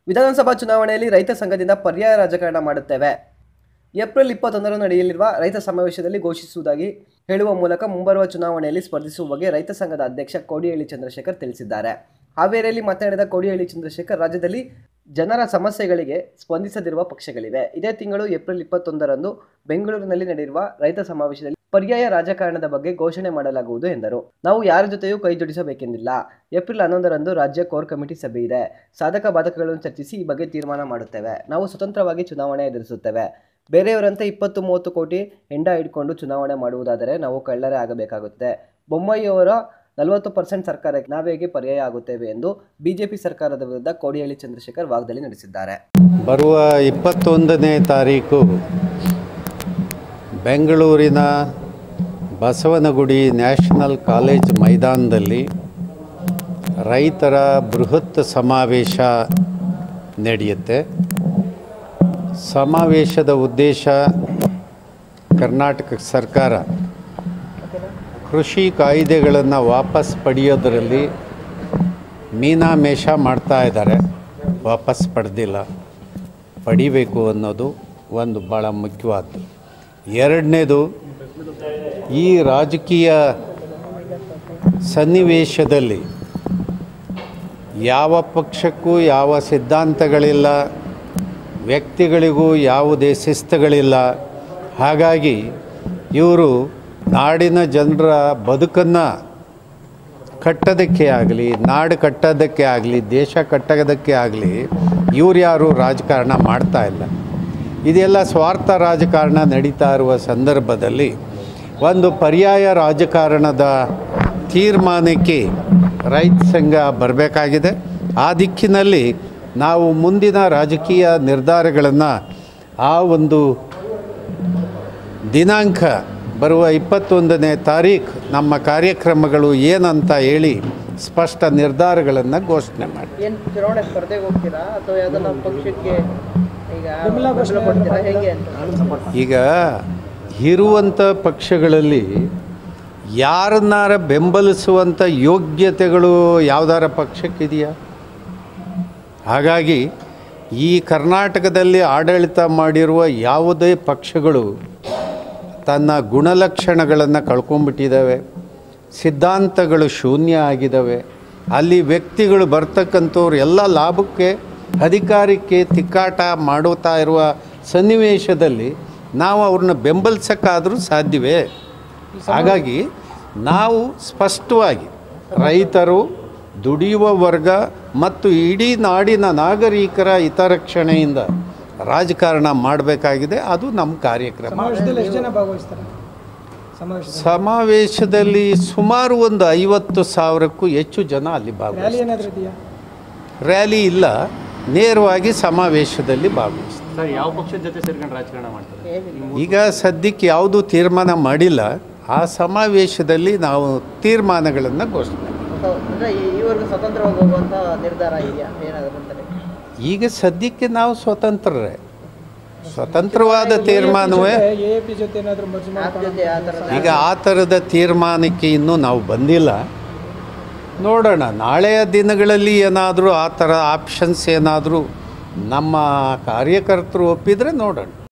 ವಿಧಾನಸಭಾ ಚುನಾವಣೆಯಲ್ಲಿ ರೈತ ಸಂಘದಿಂದ ಪರ್ಯಾಯ ರಾಜಕಾರಣ ಮಾಡುತ್ತೇವೆ ಏಪ್ರಿಲ್ ಇಪ್ಪತ್ತೊಂದರಂದು ನಡೆಯಲಿರುವ ರೈತ ಸಮಾವೇಶದಲ್ಲಿ ಘೋಷಿಸುವುದಾಗಿ ಹೇಳುವ ಮೂಲಕ ಮುಂಬರುವ ಚುನಾವಣೆಯಲ್ಲಿ ಸ್ಪರ್ಧಿಸುವ ಬಗ್ಗೆ ರೈತ ಸಂಘದ ಅಧ್ಯಕ್ಷ ಕೋಡಿಹಳ್ಳಿ ಚಂದ್ರಶೇಖರ್ ತಿಳಿಸಿದ್ದಾರೆ ಹಾವೇರಿಯಲ್ಲಿ ಮಾತನಾಡಿದ ಕೋಡಿಹಳ್ಳಿ ಚಂದ್ರಶೇಖರ್ ರಾಜ್ಯದಲ್ಲಿ ಜನರ ಸಮಸ್ಯೆಗಳಿಗೆ ಸ್ಪಂದಿಸದಿರುವ ಪಕ್ಷಗಳಿವೆ ಇದೇ ತಿಂಗಳು ಏಪ್ರಿಲ್ ಇಪ್ಪತ್ತೊಂದರಂದು ಬೆಂಗಳೂರಿನಲ್ಲಿ ನಡೆಯುವ ರೈತ ಸಮಾವೇಶದಲ್ಲಿ ಪರ್ಯಾಯ ರಾಜಕಾರಣದ ಬಗ್ಗೆ ಘೋಷಣೆ ಮಾಡಲಾಗುವುದು ಎಂದರು ನಾವು ಯಾರ ಜೊತೆಯೂ ಕೈ ಜೋಡಿಸಬೇಕೆಂದಿಲ್ಲ ಏಪ್ರಿಲ್ ಹನ್ನೊಂದರಂದು ರಾಜ್ಯ ಕೋರ್ ಕಮಿಟಿ ಸಭೆ ಇದೆ ಸಾಧಕ ಬಾಧಕಗಳನ್ನು ಚರ್ಚಿಸಿ ಈ ಬಗ್ಗೆ ತೀರ್ಮಾನ ಮಾಡುತ್ತೇವೆ ನಾವು ಸ್ವತಂತ್ರವಾಗಿ ಚುನಾವಣೆ ಎದುರಿಸುತ್ತೇವೆ ಬೇರೆಯವರಂತೆ ಇಪ್ಪತ್ತು ಮೂವತ್ತು ಕೋಟಿ ಹೆಂಡ ಇಟ್ಕೊಂಡು ಚುನಾವಣೆ ಮಾಡುವುದಾದರೆ ನಾವು ಕಳ್ಳರೇ ಆಗಬೇಕಾಗುತ್ತದೆ ಬೊಮ್ಮಾಯಿಯವರ ನಲವತ್ತು ಪರ್ಸೆಂಟ್ ಸರ್ಕಾರಕ್ಕೆ ನಾವೇಗೆ ಪರ್ಯಾಯ ಆಗುತ್ತೇವೆ ಎಂದು ಬಿಜೆಪಿ ಸರ್ಕಾರದ ವಿರುದ್ಧ ಕೋಡಿಹಳ್ಳಿ ಚಂದ್ರಶೇಖರ್ ವಾಗ್ದಾಳಿ ನಡೆಸಿದ್ದಾರೆ ಬರುವ ಇಪ್ಪತ್ತೊಂದನೇ ತಾರೀಕು ಬೆಂಗಳೂರಿನ ಬಸವನಗುಡಿ ನ್ಯಾಷನಲ್ ಕಾಲೇಜ್ ಮೈದಾನದಲ್ಲಿ ರೈತರ ಬೃಹತ್ ಸಮಾವೇಶ ನಡೆಯುತ್ತೆ ಸಮಾವೇಶದ ಉದ್ದೇಶ ಕರ್ನಾಟಕ ಸರ್ಕಾರ ಕೃಷಿ ಕಾಯ್ದೆಗಳನ್ನು ವಾಪಸ್ ಪಡೆಯೋದರಲ್ಲಿ ಮೀನಾಮೇಷ ಮಾಡ್ತಾ ಇದ್ದಾರೆ ವಾಪಸ್ ಪಡೆದಿಲ್ಲ ಪಡಿಬೇಕು ಅನ್ನೋದು ಒಂದು ಭಾಳ ಮುಖ್ಯವಾದ್ದು ಎರಡನೇದು ಈ ರಾಜಕೀಯ ಸನ್ನಿವೇಶದಲ್ಲಿ ಯಾವ ಪಕ್ಷಕ್ಕೂ ಯಾವ ಸಿದ್ಧಾಂತಗಳಿಲ್ಲ ವ್ಯಕ್ತಿಗಳಿಗೂ ಯಾವುದೇ ಶಿಸ್ತುಗಳಿಲ್ಲ ಹಾಗಾಗಿ ಇವರು ನಾಡಿನ ಜನರ ಬದುಕನ್ನು ಕಟ್ಟೋದಕ್ಕೆ ಆಗಲಿ ನಾಡು ಕಟ್ಟೋದಕ್ಕೆ ಆಗಲಿ ದೇಶ ಕಟ್ಟೋದಕ್ಕೆ ಆಗಲಿ ಇವ್ರು ಯಾರು ರಾಜಕಾರಣ ಮಾಡ್ತಾ ಇಲ್ಲ ಇದೆಲ್ಲ ಸ್ವಾರ್ಥ ರಾಜಕಾರಣ ನಡೀತಾ ಇರುವ ಸಂದರ್ಭದಲ್ಲಿ ಒಂದು ಪರ್ಯಾಯ ರಾಜಕಾರಣದ ತೀರ್ಮಾನಕ್ಕೆ ರೈತ ಸಂಘ ಬರಬೇಕಾಗಿದೆ ಆ ದಿಕ್ಕಿನಲ್ಲಿ ನಾವು ಮುಂದಿನ ರಾಜಕೀಯ ನಿರ್ಧಾರಗಳನ್ನು ಆ ಒಂದು ದಿನಾಂಕ ಬರುವ ಇಪ್ಪತ್ತೊಂದನೇ ತಾರೀಖು ನಮ್ಮ ಕಾರ್ಯಕ್ರಮಗಳು ಏನಂತ ಹೇಳಿ ಸ್ಪಷ್ಟ ನಿರ್ಧಾರಗಳನ್ನು ಘೋಷಣೆ ಮಾಡಿ ಏನ್ ಚುನಾವಣೆ ಸ್ಪರ್ಧೆಗೆ ಹೋಗ್ತೀರಾ ಅಥವಾ ಯಾವ್ದನ್ನ ಪಕ್ಷಕ್ಕೆ ಈಗ ಬೆಂಬಲ ಕೊಡ್ತೀರಾ ಹೇಗೆ ಅಂತ ಈಗ ಇರುವಂಥ ಪಕ್ಷಗಳಲ್ಲಿ ಯಾರನ್ನಾರ ಬೆಂಬಲಿಸುವಂಥ ಯೋಗ್ಯತೆಗಳು ಯಾವ್ದಾರ ಪಕ್ಷಕ್ಕಿದೆಯಾ ಹಾಗಾಗಿ ಈ ಕರ್ನಾಟಕದಲ್ಲಿ ಆಡಳಿತ ಮಾಡಿರುವ ಯಾವುದೇ ಪಕ್ಷಗಳು ತನ್ನ ಗುಣಲಕ್ಷಣಗಳನ್ನು ಕಳ್ಕೊಂಡ್ಬಿಟ್ಟಿದ್ದಾವೆ ಸಿದ್ಧಾಂತಗಳು ಶೂನ್ಯ ಆಗಿದ್ದಾವೆ ಅಲ್ಲಿ ವ್ಯಕ್ತಿಗಳು ಬರ್ತಕ್ಕಂಥವ್ರು ಎಲ್ಲ ಲಾಭಕ್ಕೆ ಅಧಿಕಾರಕ್ಕೆ ತಿಕ್ಕಾಟ ಮಾಡುತ್ತಾ ಇರುವ ಸನ್ನಿವೇಶದಲ್ಲಿ ನಾವು ಅವ್ರನ್ನ ಬೆಂಬಲಿಸೋಕ್ಕಾದರೂ ಸಾಧ್ಯವೇ ಹಾಗಾಗಿ ನಾವು ಸ್ಪಷ್ಟವಾಗಿ ರೈತರು ದುಡಿಯುವ ವರ್ಗ ಮತ್ತು ಇಡೀ ನಾಡಿನ ನಾಗರಿಕರ ಹಿತರಕ್ಷಣೆಯಿಂದ ರಾಜಕಾರಣ ಮಾಡಬೇಕಾಗಿದೆ ಅದು ನಮ್ಮ ಕಾರ್ಯಕ್ರಮ ಸಮಾವೇಶದಲ್ಲಿ ಎಷ್ಟು ಜನ ಭಾಗವಹಿಸ್ತಾರೆ ಸಮಾವೇಶದಲ್ಲಿ ಸಮಾವೇಶದಲ್ಲಿ ಸುಮಾರು ಒಂದು ಐವತ್ತು ಸಾವಿರಕ್ಕೂ ಹೆಚ್ಚು ಜನ ಅಲ್ಲಿ ರ್ಯಾಲಿ ಭಾಗವಹಿಸ್ತಾರೆ ಏನಾದರೂ ಇದೆಯಾ ರ್ಯಾಲಿ ಇಲ್ಲ ನೇರವಾಗಿ ಸಮಾವೇಶದಲ್ಲಿ ಭಾಗವಹಿಸ್ತಾರೆ ಸರ್ ಯಾವ ಪಕ್ಷದ ಜೊತೆ ಸೇರ್ಕೊಂಡು ರಾಜಕಾರಣ ಮಾಡ್ತಾರೆ ಈಗ ಸದ್ಯಕ್ಕೆ ಯಾವುದೂ ತೀರ್ಮಾನ ಮಾಡಿಲ್ಲ ಆ ಸಮಾವೇಶದಲ್ಲಿ ನಾವು ತೀರ್ಮಾನಗಳನ್ನು ಘೋಷಣೆ ಮಾಡ್ತೀವಿ. ಅಂದ್ರೆ ಈ- ಈವರೆಗೂ ಸ್ವತಂತ್ರವಾಗಿ ಹೋಗುವಂತ ನಿರ್ಧಾರ ಇದೆಯಾ ಏನಾದ್ರು ಅಂತಾರೆ ಈಗ ಸದ್ಯಕ್ಕೆ ನಾವು ಸ್ವತಂತ್ರರೇ ಸ್ವತಂತ್ರವಾದ ತೀರ್ಮಾನವೇ ಎ ಪಿ ಜೊತೆ ಏನಾದರೂ ಮರ್ಜಿ ಆಪ್ ಜೊತೆ ಆ ಥರದ ಈಗ ಆ ಥರದ ತೀರ್ಮಾನಕ್ಕೆ ಇನ್ನೂ ನಾವು ಬಂದಿಲ್ಲ ನೋಡೋಣ ನಾಳೆಯ ದಿನಗಳಲ್ಲಿ ಏನಾದರೂ ಆ ಥರ ಆಪ್ಷನ್ಸ್ ಏನಾದರೂ ನಮ್ಮ ಕಾರ್ಯಕರ್ತರು ಒಪ್ಪಿದರೆ ನೋಡೋಣ